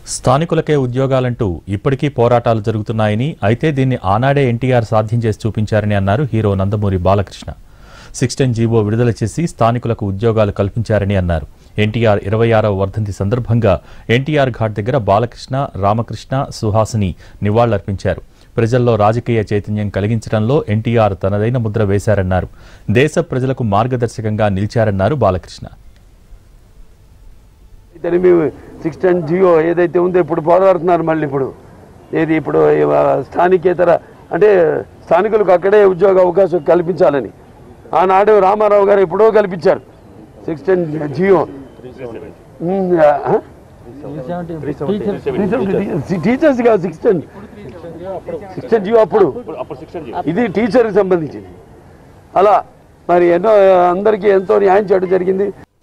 స్థానికులకే ఉద్యోగాలంటూ ఇప్పటికీ పోరాటాలు జరుగుతున్నాయని అయితే దీన్ని ఆనాడే ఎన్టీఆర్ సాధ్యం చేసి చూపించారని అన్నారు hero Nandamuri Balakrishna sixteen GO విడుదల చేసి స్థానికులకు ఉద్యోగాలు కల్పించారని అన్నారు ఎన్టీఆర్ ఇరవై ఆరవ వర్ధంతి సందర్భంగా ఎన్టీఆర్ ఘాట్ దగ్గర బాలకృష్ణ రామకృష్ణ సుహాసిని నివాళులర్పించారు ప్రజల్లో రాజకీయ చైతన్యం కలిగించడంలో ఎన్టీఆర్ తనదైన ముద్ర వేశారన్నారు దేశ ప్రజలకు మార్గదర్శకంగా నిలిచారన్నారు బాలకృష్ణ అయితే మేము సిక్స్ టెన్ జియో ఏదైతే ఉందో ఇప్పుడు పోరాడుతున్నారు మళ్ళీ ఇప్పుడు ఏది ఇప్పుడు ఇవ- స్థానికేతర అంటే స్థానికులకు అక్కడే ఉద్యోగ అవకాశం కల్పించాలని ఆనాడు రామారావు గారు ఎప్పుడో కల్పించారు సిక్స్ టెన్ జియో ఉమ్, ఆ? టీచర్స్ కాదు six ten six ten GO అప్పుడు ఇది టీచర్కి సంబంధించింది అలా మరి ఎన్నో అందరికీ ఎంతో న్యాయం చేయడం జరిగింది